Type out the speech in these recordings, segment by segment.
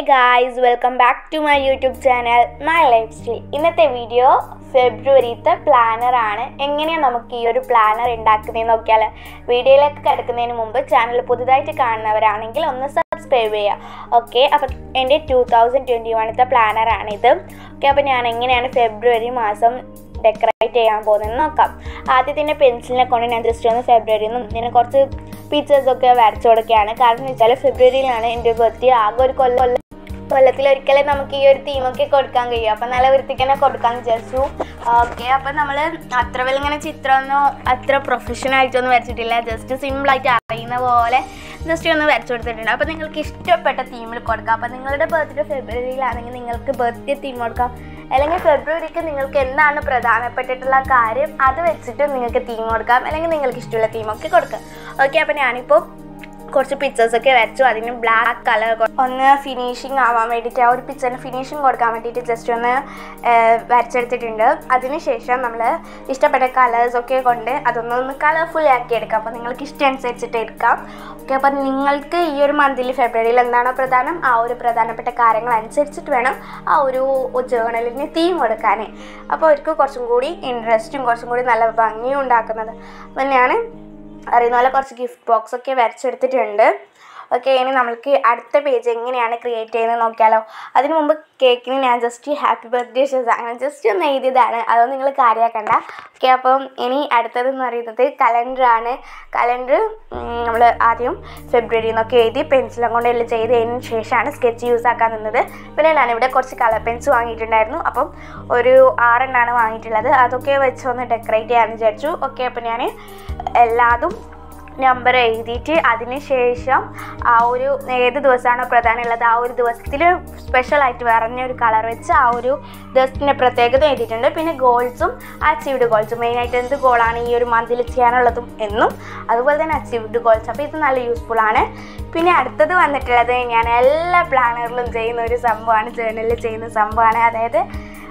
guys welcome back to my YouTube channel my life style ഇന്നത്തെ video ഫെബ്രുവരിത്തെ planner ആണ് എങ്ങനെയാണ് നമുക്ക് ഈ ഒരു പ്ലാനർ ഉണ്ടാക്കുന്നതെന്ന് നോക്കിയാൽ വീഡിയോയിലേക്ക് കിടക്കുന്നതിന് മുമ്പ് ചാനൽ പുതുതായിട്ട് കാണുന്നവരാണെങ്കിൽ ഒന്ന് സബ്സ്ക്രൈബ് ചെയ്യുക ഓക്കെ അപ്പം എൻ്റെ ടു തൗസൻഡ് ട്വൻറ്റി വണ്ണത്തെ പ്ലാനറാണിത് ഓക്കെ അപ്പോൾ ഞാൻ എങ്ങനെയാണ് ഫെബ്രുവരി മാസം ഡെക്കറേറ്റ് ചെയ്യാൻ പോകുന്നതെന്ന് നോക്കാം ആദ്യത്തിൻ്റെ പെൻസിലിനെ കൊണ്ട് ഞാൻ ജസ്റ്റ് ഒന്ന് ഫെബ്രുവരിയിൽ നിന്നും ഇതിനെ കുറച്ച് പിക്ചേഴ്സൊക്കെ വരച്ചു കൊടുക്കുകയാണ് കാരണം എന്ന് വെച്ചാൽ ഫെബ്രുവരിയിലാണ് എൻ്റെ ബർത്ത്ഡേ ആകെ ഒരു കൊല്ലം കൊല്ലം കൊല്ലത്തിൽ ഒരിക്കലേ നമുക്ക് ഈ ഒരു തീമൊക്കെ കൊടുക്കാൻ കഴിയും അപ്പം നല്ല വൃത്തിക്ക് തന്നെ കൊടുക്കാൻ വിചാരിച്ചു ഓക്കെ അപ്പം നമ്മൾ അത്ര വലിയ ഇങ്ങനെ ചിത്രമൊന്നും അത്ര പ്രൊഫഷണൽ ആയിട്ടൊന്നും വരച്ചിട്ടില്ല ജസ്റ്റ് സിമ്പിളായിട്ട് അറിയുന്ന പോലെ ജസ്റ്റ് ഒന്ന് വരച്ചു കൊടുത്തിട്ടുണ്ട് അപ്പം നിങ്ങൾക്ക് ഇഷ്ടപ്പെട്ട തീമിൽ കൊടുക്കാം അപ്പം നിങ്ങളുടെ ബർത്ത്ഡേ ഫെബ്രുവരിയിലാണെങ്കിൽ നിങ്ങൾക്ക് ബർത്ത്ഡേ തീം കൊടുക്കാം അല്ലെങ്കിൽ ഫെബ്രുവരിക്ക് നിങ്ങൾക്ക് എന്താണ് പ്രധാനപ്പെട്ടിട്ടുള്ള കാര്യം അത് വെച്ചിട്ട് നിങ്ങൾക്ക് തീം കൊടുക്കാം അല്ലെങ്കിൽ നിങ്ങൾക്ക് ഇഷ്ടമുള്ള തീമൊക്കെ കൊടുക്കാം ഓക്കെ അപ്പം ഞാനിപ്പോൾ കുറച്ച് പിക്ചേഴ്സ് ഒക്കെ വരച്ചു അതിന് ബ്ലാക്ക് കളർ ഒന്ന് ഫിനിഷിങ് ആവാൻ വേണ്ടിയിട്ട് ആ ഒരു പിക്ചറിന് ഫിനിഷിങ് കൊടുക്കാൻ വേണ്ടിയിട്ട് ജസ്റ്റ് ഒന്ന് വരച്ചെടുത്തിട്ടുണ്ട് അതിനുശേഷം നമ്മൾ ഇഷ്ടപ്പെട്ട കളേഴ്സൊക്കെ കൊണ്ട് അതൊന്ന് ഒന്ന് കളർഫുൾ ആക്കി എടുക്കാം അപ്പോൾ നിങ്ങൾക്ക് ഇഷ്ടം അനുസരിച്ചിട്ട് എടുക്കാം ഓക്കെ അപ്പം നിങ്ങൾക്ക് ഈ ഒരു മന്തിൽ ഫെബ്രുവരിയിൽ എന്താണോ പ്രധാനം ആ ഒരു പ്രധാനപ്പെട്ട കാര്യങ്ങൾ അനുസരിച്ചിട്ട് വേണം ആ ഒരു ജേണലിന് തീം കൊടുക്കാൻ അപ്പോൾ അവർക്ക് കുറച്ചും കൂടി ഇൻട്രസ്റ്റും കുറച്ചും കൂടി നല്ല ഭംഗിയും ഉണ്ടാക്കുന്നത് അപ്പം ഞാൻ അറിയുന്ന പോലെ കുറച്ച് ഗിഫ്റ്റ് ബോക്സ് ഒക്കെ വരച്ചെടുത്തിട്ടുണ്ട് ഓക്കെ ഇനി നമുക്ക് അടുത്ത പേജ് എങ്ങനെയാണ് ക്രിയേറ്റ് ചെയ്യുന്നത് നോക്കിയാലോ അതിന് മുമ്പ് കേക്കിന് ഞാൻ ജസ്റ്റ് ഹാപ്പി ബർത്ത്ഡേ ഷേസ് അങ്ങനെ ജസ്റ്റ് ഒന്ന് എഴുതിയതാണ് അതൊന്നും നിങ്ങൾ കാര്യമാക്കണ്ട ഓക്കെ അപ്പം ഇനി അടുത്തതെന്ന് പറയുന്നത് കലണ്ടറാണ് കലണ്ടർ നമ്മൾ ആദ്യം ഫെബ്രുവരി എന്നൊക്കെ എഴുതി പെൻസിലും കൊണ്ട് എല്ലാം ചെയ്തതിന് ശേഷമാണ് സ്കെച്ച് യൂസ് ആക്കാൻ നിന്നത് പിന്നെ ഞാനിവിടെ കുറച്ച് കളർ പെൻസ് വാങ്ങിയിട്ടുണ്ടായിരുന്നു അപ്പം ഒരു ആറെണ്ണമാണ് വാങ്ങിയിട്ടുള്ളത് അതൊക്കെ വെച്ച് ഒന്ന് ഡെക്കറേറ്റ് ചെയ്യാമെന്ന് വിചാരിച്ചു ഓക്കെ അപ്പം ഞാൻ എല്ലാതും നമ്പർ എഴുതിയിട്ട് അതിന് ശേഷം ആ ഒരു ഏത് ദിവസമാണോ പ്രധാനമുള്ളത് ആ ഒരു ദിവസത്തിൽ സ്പെഷ്യലായിട്ട് പറഞ്ഞൊരു കളർ വെച്ച് ആ ഒരു ദിവസത്തിൻ്റെ പ്രത്യേകത എഴുതിയിട്ടുണ്ട് പിന്നെ ഗോൾസും അച്ചീവ്ഡ് ഗോൾസും മെയിനായിട്ട് എന്ത് ഗോളാണ് ഈ ഒരു മന്തിൽ ചെയ്യാനുള്ളതും എന്നും അതുപോലെ തന്നെ അച്ചീവ്ഡ് ഗോൾസ് അപ്പോൾ ഇത് നല്ല യൂസ്ഫുൾ ആണ് പിന്നെ അടുത്തത് വന്നിട്ടുള്ളത് ഞാൻ എല്ലാ പ്ലാനറിലും ചെയ്യുന്ന ഒരു സംഭവമാണ് ജേർണലിൽ ചെയ്യുന്ന സംഭവമാണ് അതായത്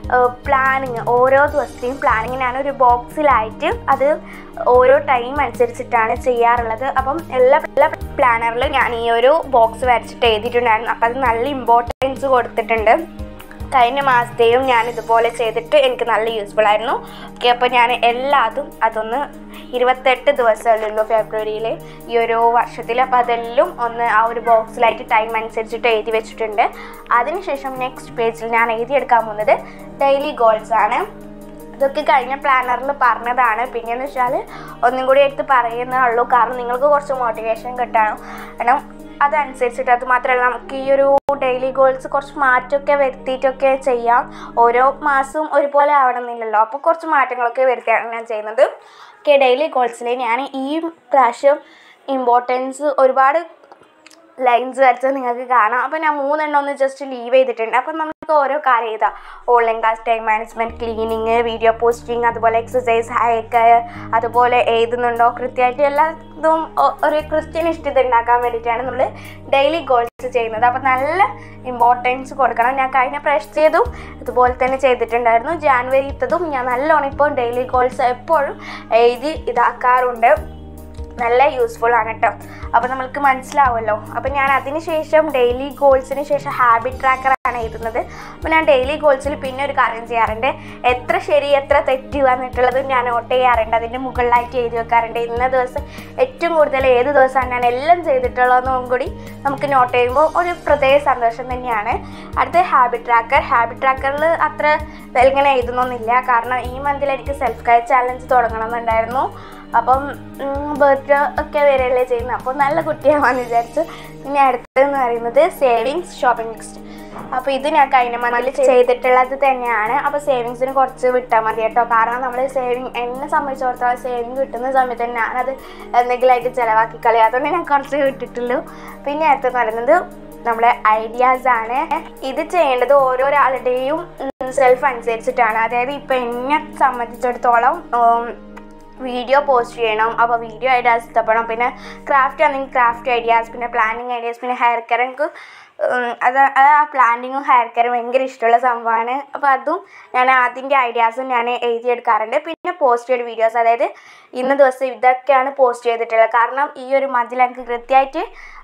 പ്ലാനിങ് ഓരോ ദിവസത്തെയും പ്ലാനിങ് ഞാൻ ഒരു ബോക്സിലായിട്ട് അത് ഓരോ ടൈം അനുസരിച്ചിട്ടാണ് ചെയ്യാറുള്ളത് അപ്പം എല്ലാ എല്ലാ പ്ലാനറിലും ഞാൻ ഈ ഒരു ബോക്സ് വരച്ചിട്ട് എഴുതിയിട്ടുണ്ടായിരുന്നു അപ്പം അത് നല്ല ഇമ്പോർട്ടൻസ് കൊടുത്തിട്ടുണ്ട് കഴിഞ്ഞ മാസത്തെയും ഞാൻ ഇതുപോലെ ചെയ്തിട്ട് എനിക്ക് നല്ല യൂസ്ഫുൾ ആയിരുന്നു ഓക്കെ അപ്പോൾ ഞാൻ എല്ലാതും അതൊന്ന് ഇരുപത്തെട്ട് ദിവസമല്ലല്ലോ ഫെബ്രുവരിയിൽ ഈ ഒരു വർഷത്തിൽ അപ്പോൾ അതെല്ലാം ഒന്ന് ആ ഒരു ബോക്സിലായിട്ട് ടൈം അനുസരിച്ചിട്ട് എഴുതി വെച്ചിട്ടുണ്ട് അതിനുശേഷം നെക്സ്റ്റ് പേജിൽ ഞാൻ എഴുതിയെടുക്കാൻ പോകുന്നത് ഡെയിലി ഗോൾസ് ആണ് ഇതൊക്കെ കഴിഞ്ഞ പ്ലാനറിൽ പറഞ്ഞതാണ് പിന്നെയെന്ന് വെച്ചാൽ ഒന്നും കൂടി എടുത്ത് പറയുന്നേ ഉള്ളൂ കാരണം നിങ്ങൾക്ക് കുറച്ച് മോട്ടിവേഷൻ കിട്ടണം കാരണം അതനുസരിച്ചിട്ട് അത് മാത്രമല്ല നമുക്ക് ഈ ഒരു ഡെയിലി ഗോൾസ് കുറച്ച് മാറ്റമൊക്കെ വരുത്തിയിട്ടൊക്കെ ചെയ്യാം ഓരോ മാസവും ഒരുപോലെ ആവണമെന്നില്ലല്ലോ അപ്പോൾ കുറച്ച് മാറ്റങ്ങളൊക്കെ വരുത്തിയാണ് ഞാൻ ചെയ്യുന്നത് ഓക്കെ ഡെയിലി ഗോൾസിൽ ഞാൻ ഈ പ്രാവശ്യം ഇമ്പോർട്ടൻസ് ഒരുപാട് ലൈൻസ് വരച്ചത് നിങ്ങൾക്ക് കാണാം അപ്പോൾ ഞാൻ മൂന്നെണ്ണം ഒന്ന് ജസ്റ്റ് ലീവ് ചെയ്തിട്ടുണ്ട് അപ്പം നമുക്ക് ഓരോ കാര്യം ചെയ്താൽ online class time management cleaning video posting അതുപോലെ എക്സസൈസ് ഹയക്ക് അതുപോലെ എഴുതുന്നുണ്ടോ കൃത്യമായിട്ട് എല്ലാ ഇതും ഒരു കൃത്യനിഷ്ഠത ഉണ്ടാക്കാൻ വേണ്ടിയിട്ടാണ് നമ്മൾ ഡെയിലി ഗോൾസ് ചെയ്യുന്നത് അപ്പോൾ നല്ല ഇമ്പോർട്ടൻസ് കൊടുക്കണം ഞാൻ കഴിഞ്ഞ പ്രാവശ്യം ചെയ്തും അതുപോലെ തന്നെ ചെയ്തിട്ടുണ്ടായിരുന്നു ജാനുവരി ഇത്തതും ഞാൻ നല്ലോണം ഇപ്പോൾ ഡെയിലി ഗോൾസ് എപ്പോഴും എഴുതി ഇതാക്കാറുണ്ട് നല്ല യൂസ്ഫുൾ ആണ് കേട്ടോ അപ്പോൾ നമ്മൾക്ക് മനസ്സിലാവുമല്ലോ അപ്പോൾ ഞാൻ അതിന് ശേഷം ഡെയിലി ഗോൾസിന് ശേഷം ഹാബിറ്റ് ട്രാക്കറാണ് എഴുതുന്നത് അപ്പോൾ ഞാൻ ഡെയിലി ഗോൾസിൽ പിന്നെ ഒരു കാര്യം ചെയ്യാറുണ്ട് എത്ര ശരി എത്ര തെറ്റ് വന്നിട്ടുള്ളതും ഞാൻ നോട്ട് ചെയ്യാറുണ്ട് അതിൻ്റെ മുകളിലായിട്ട് എഴുതി വെക്കാറുണ്ട് ഇന്ന ദിവസം ഏറ്റവും കൂടുതൽ ഏത് ദിവസമാണ് ഞാൻ എല്ലാം ചെയ്തിട്ടുള്ളതെന്നും കൂടി നമുക്ക് നോട്ട് ചെയ്യുമ്പോൾ ഒരു പ്രത്യേക സന്തോഷം തന്നെയാണ് അടുത്ത ഹാബിറ്റ് ട്രാക്കർ ഹാബിറ്റ് ട്രാക്കറിൽ അത്ര ഇങ്ങനെ എഴുതുന്നൊന്നുമില്ല കാരണം ഈ മന്തിൽ എനിക്ക് സെൽഫ് കെയർ ചാലഞ്ച് തുടങ്ങണമെന്നുണ്ടായിരുന്നു അപ്പം ബർത്ത്ഡേ ഒക്കെ വരെയല്ലേ ചെയ്യുന്നത് അപ്പോൾ നല്ല കുട്ടിയാവാന്ന് വിചാരിച്ചു പിന്നെ അടുത്തതെന്ന് പറയുന്നത് സേവിങ്സ് ഷോപ്പിംഗ് ലിസ്റ്റ് അപ്പോൾ ഇത് ഞാൻ കഴിഞ്ഞ മന്തിൽ ചെയ്തിട്ടുള്ളത് തന്നെയാണ് അപ്പോൾ സേവിങ്സിന് കുറച്ച് വിട്ടാൽ മതി കേട്ടോ കാരണം നമ്മൾ സേവിങ് എന്നെ സംബന്ധിച്ചിടത്തോളം സേവിങ് കിട്ടുന്ന സമയത്ത് തന്നെ ഞാനത് എന്തെങ്കിലുമായിട്ട് ചിലവാക്കി കളയും അതുകൊണ്ട് ഞാൻ കുറച്ച് വിട്ടിട്ടുള്ളൂ പിന്നെ അടുത്തെന്ന് പറയുന്നത് നമ്മുടെ ഐഡിയാസ് ആണ് ഇത് ചെയ്യേണ്ടത് ഓരോരാളുടെയും സെൽഫ് അനുസരിച്ചിട്ടാണ് അതായത് ഇപ്പം എന്നെ സംബന്ധിച്ചിടത്തോളം വീഡിയോ പോസ്റ്റ് ചെയ്യണം അപ്പോൾ വീഡിയോ ഐഡിയാസ് ഇഷ്ടപ്പെടണം പിന്നെ ക്രാഫ്റ്റ് ആണെങ്കിൽ ക്രാഫ്റ്റ് ഐഡിയാസ് പിന്നെ പ്ലാനിങ് ഐഡിയാസ് പിന്നെ ഹെയർ കെയർ എനിക്ക് അത് അത് ആ പ്ലാനിങ്ങും ഹെയർ കെയറും ഭയങ്കര ഇഷ്ടമുള്ള സംഭവമാണ് അപ്പോൾ അതും ഞാൻ അതിൻ്റെ ഐഡിയാസും ഞാൻ എഴുതിയെടുക്കാറുണ്ട് പിന്നെ പോസ്റ്റ് ചെയ്ത വീഡിയോസ് അതായത് ഇന്ന ദിവസം ഇതൊക്കെയാണ് പോസ്റ്റ് ചെയ്തിട്ടുള്ളത് കാരണം ഈ ഒരു മന്തിൽ എനിക്ക് കൃത്യമായിട്ട്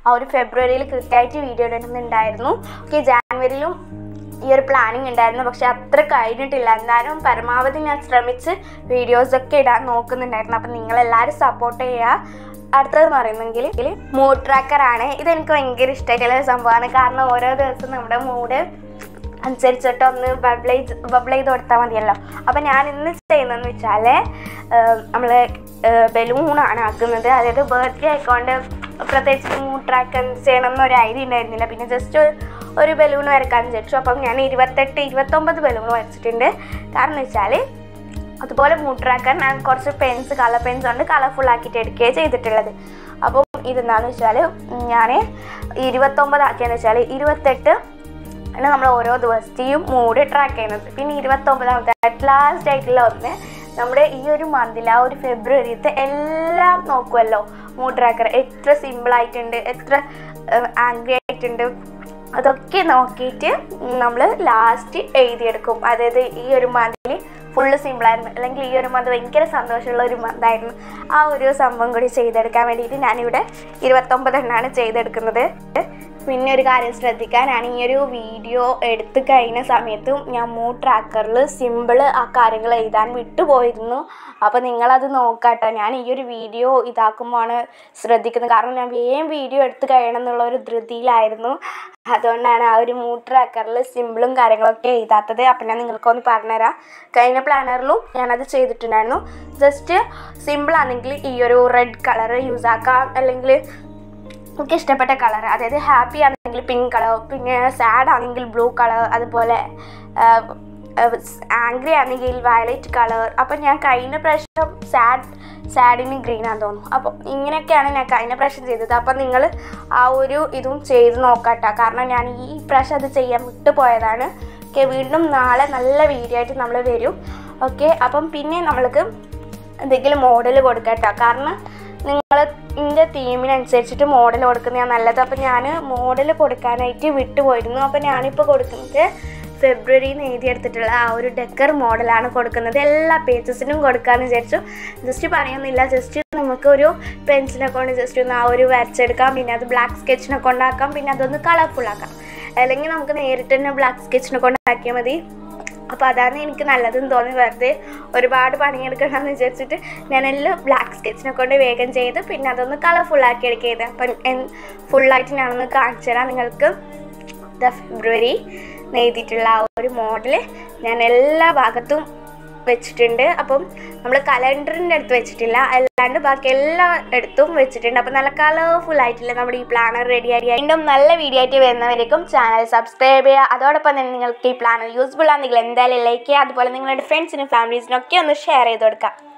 ആ ഒരു ഫെബ്രുവരിയിൽ കൃത്യമായിട്ട് വീഡിയോ ഇടുന്നുണ്ടായിരുന്നു ഓക്കെ ജാനുവരിയിലും ഈ ഒരു പ്ലാനിങ് ഉണ്ടായിരുന്നു പക്ഷെ അത്ര കഴിഞ്ഞിട്ടില്ല എന്നാലും പരമാവധി ഞാൻ ശ്രമിച്ച് വീഡിയോസൊക്കെ ഇടാൻ നോക്കുന്നുണ്ടായിരുന്നു അപ്പം നിങ്ങളെല്ലാവരും സപ്പോർട്ട് ചെയ്യുക അടുത്തതെന്ന് പറയുന്നെങ്കിൽ മൂഡ് ട്രാക്കറാണ് ഇതെനിക്ക് ഭയങ്കര ഇഷ്ടമായിട്ടുള്ള ഒരു സംഭവമാണ് കാരണം ഓരോ ദിവസം നമ്മുടെ മൂഡ് അനുസരിച്ചിട്ട് ഒന്ന് ബബിൾ ചെയ്ത് ബബിൾ ചെയ്ത് കൊടുത്താൽ മതിയല്ലോ അപ്പം ഞാൻ ഇന്ന് ചെയ്യുന്നതെന്ന് വെച്ചാൽ നമ്മൾ ബലൂണാണ് ആക്കുന്നത് അതായത് ബർത്ത്ഡേ ആയിക്കൊണ്ട് പ്രത്യേകിച്ച് മൂഡ് ട്രാക്ക് എന്ത് ചെയ്യണം എന്നൊരു ഐഡിയ ഉണ്ടായിരുന്നില്ല പിന്നെ ജസ്റ്റ് ഒരു ബലൂൺ വരക്കാൻ വിചാരിച്ചു അപ്പം ഞാൻ ഇരുപത്തെട്ട് ഇരുപത്തൊമ്പത് ബലൂൺ വരച്ചിട്ടുണ്ട് കാരണം വെച്ചാൽ അതുപോലെ മൂട്ടറാക്കാൻ ഞാൻ കുറച്ച് പെൻസ് കളർ പെൻസ് കൊണ്ട് കളർഫുൾ ആക്കിയിട്ട് എടുക്കുകയാണ് ചെയ്തിട്ടുള്ളത് അപ്പം ഇതെന്താണെന്ന് വെച്ചാൽ ഞാൻ ഇരുപത്തൊമ്പത് ആക്കിയെന്ന് വെച്ചാൽ ഇരുപത്തെട്ട് ആണ് നമ്മൾ ഓരോ ദിവസത്തെയും മൂഡ് ട്രാക്ക് ചെയ്യുന്നത് പിന്നെ ഇരുപത്തൊമ്പതാമത്തെ അറ്റ് ലാസ്റ്റ് ആയിട്ടുള്ള ഒന്ന് നമ്മുടെ ഈ ഒരു മന്തിൽ ആ ഒരു ഫെബ്രുവരിത്തെ എല്ലാം നോക്കുമല്ലോ മൂഡ് ട്രാക്കർ എത്ര സിമ്പിൾ ആയിട്ടുണ്ട് എത്ര ആംഗ്രി ആയിട്ടുണ്ട് അതൊക്കെ നോക്കിയിട്ട് നമ്മൾ ലാസ്റ്റ് എഴുതിയെടുക്കും അതായത് ഈ ഒരു മന്തിൽ ഫുള്ള് സിമ്പിളായിരുന്നു അല്ലെങ്കിൽ ഈ ഒരു മന്ത് ഭയങ്കര സന്തോഷമുള്ള ഒരു മന്തായിരുന്നു ആ ഒരു സംഭവം കൂടി ചെയ്തെടുക്കാൻ വേണ്ടിയിട്ട് ഞാനിവിടെ ഇരുപത്തൊമ്പതെണ്ണാണ് ചെയ്തെടുക്കുന്നത് പിന്നെ ഒരു കാര്യം ശ്രദ്ധിക്കാൻ ഞാൻ ഈ ഒരു വീഡിയോ എടുത്തു കഴിഞ്ഞ സമയത്തും ഞാൻ മൂ ട്രാക്കറിൽ സിമ്പിൾ ആ കാര്യങ്ങൾ എഴുതാൻ വിട്ടുപോയിരുന്നു അപ്പോൾ നിങ്ങളത് നോക്കാട്ടോ ഞാൻ ഈ ഒരു വീഡിയോ ഇതാക്കുമ്പോഴാണ് ശ്രദ്ധിക്കുന്നത് കാരണം ഞാൻ വേഗം വീഡിയോ എടുത്ത് കഴിയണം എന്നുള്ള ഒരു ധൃതിയിലായിരുന്നു അതുകൊണ്ടാണ് ആ ഒരു മൂ ട്രാക്കറിൽ സിമ്പിളും കാര്യങ്ങളൊക്കെ എഴുതാത്തത് അപ്പം ഞാൻ നിങ്ങൾക്കൊന്ന് പറഞ്ഞുതരാം കഴിഞ്ഞ പ്ലാനറിലും ഞാനത് ചെയ്തിട്ടുണ്ടായിരുന്നു ജസ്റ്റ് സിമ്പിൾ ആണെങ്കിൽ ഈ ഒരു റെഡ് കളർ യൂസ് ആക്കാം അല്ലെങ്കിൽ എനിക്ക് ഇഷ്ടപ്പെട്ട കളർ അതായത് ഹാപ്പി ആണെങ്കിൽ പിങ്ക് കളർ പിന്നെ സാഡ് ആണെങ്കിൽ ബ്ലൂ കളർ അതുപോലെ ആംഗ്രി ആണെങ്കിൽ വയലറ്റ് കളർ അപ്പം ഞാൻ കഴിഞ്ഞ പ്രാവശ്യം സാഡ് സാഡിന് ഗ്രീൻ ആണെന്ന് തോന്നുന്നു അപ്പോൾ ഇങ്ങനെയൊക്കെയാണ് ഞാൻ കഴിഞ്ഞ പ്രാവശ്യം ചെയ്തത് അപ്പം നിങ്ങൾ ആ ഒരു ഇതും ചെയ്ത് നോക്കട്ടോ കാരണം ഞാൻ ഈ പ്രാവശ്യം അത് ചെയ്യാൻ വിട്ടുപോയതാണ് ഓക്കെ വീണ്ടും നാളെ നല്ല വീഡിയോ ആയിട്ട് നമ്മൾ വരും ഓക്കെ അപ്പം പിന്നെ നമ്മൾക്ക് എന്തെങ്കിലും മോഡൽ കൊടുക്കട്ടോ കാരണം നിങ്ങൾ എൻ്റെ തീമിനനുസരിച്ചിട്ട് മോഡൽ കൊടുക്കുന്നതാണ് നല്ലത് അപ്പം ഞാൻ മോഡൽ കൊടുക്കാനായിട്ട് വിട്ടുപോയിരുന്നു അപ്പം ഞാനിപ്പോൾ കൊടുക്കുന്നത് ഫെബ്രുവരിയിൽ നിന്ന് എഴുതിയെടുത്തിട്ടുള്ള ആ ഒരു ഡെക്കർ മോഡലാണ് കൊടുക്കുന്നത് എല്ലാ പേജസിനും കൊടുക്കാമെന്ന് വിചാരിച്ചു ജസ്റ്റ് പറയുന്നില്ല ജസ്റ്റ് നമുക്കൊരു പെൻസിനെ കൊണ്ട് ജസ്റ്റ് ഒന്ന് ആ ഒരു വരച്ചെടുക്കാം പിന്നെ അത് ബ്ലാക്ക് സ്കെച്ചിനെ കൊണ്ടാക്കാം പിന്നെ അതൊന്ന് കളർഫുൾ ആക്കാം അല്ലെങ്കിൽ നമുക്ക് നേരിട്ട് തന്നെ ബ്ലാക്ക് സ്കെച്ചിനെ കൊണ്ടാക്കിയാൽ മതി അപ്പോൾ അതാണ് എനിക്ക് നല്ലതെന്ന് തോന്നി വെറുതെ ഒരുപാട് പണിയെടുക്കണമെന്ന് വിചാരിച്ചിട്ട് ഞാനെല്ലാം ബ്ലാക്ക് സ്കെച്ചിനെ കൊണ്ട് വേഗം ചെയ്ത് പിന്നെ അതൊന്ന് കളർഫുൾ ആക്കി എടുക്കുക അപ്പം ഫുള്ളായിട്ട് ഞാനൊന്ന് കാണിച്ചു തരാം നിങ്ങൾക്ക് ദ ഫെബ്രുവരി നെയ്തിട്ടുള്ള ആ ഒരു മോഡൽ ഞാൻ എല്ലാ ഭാഗത്തും വെച്ചിട്ടുണ്ട് അപ്പം നമ്മൾ കലണ്ടറിൻ്റെ അടുത്ത് വെച്ചിട്ടില്ല അല്ലാണ്ട് ബാക്കി എല്ലാ ഇടത്തും വെച്ചിട്ടുണ്ട് അപ്പം നല്ല കളർഫുൾ ആയിട്ടില്ല നമ്മുടെ ഈ പ്ലാനർ റെഡി ആയി വീണ്ടും നല്ല വീഡിയോ ആയിട്ട് വരുന്നവരേക്കും ചാനൽ സബ്സ്ക്രൈബ് ചെയ്യുക അതോടൊപ്പം തന്നെ നിങ്ങൾക്ക് ഈ പ്ലാനർ യൂസ്ഫുൾ ആണെങ്കിൽ എന്തായാലും ലൈക്ക് ചെയ്യുക അതുപോലെ നിങ്ങളുടെ ഫ്രണ്ട്സിനും ഫാമിലീസിനും ഒക്കെ ഒന്ന് ഷെയർ ചെയ്ത് കൊടുക്കുക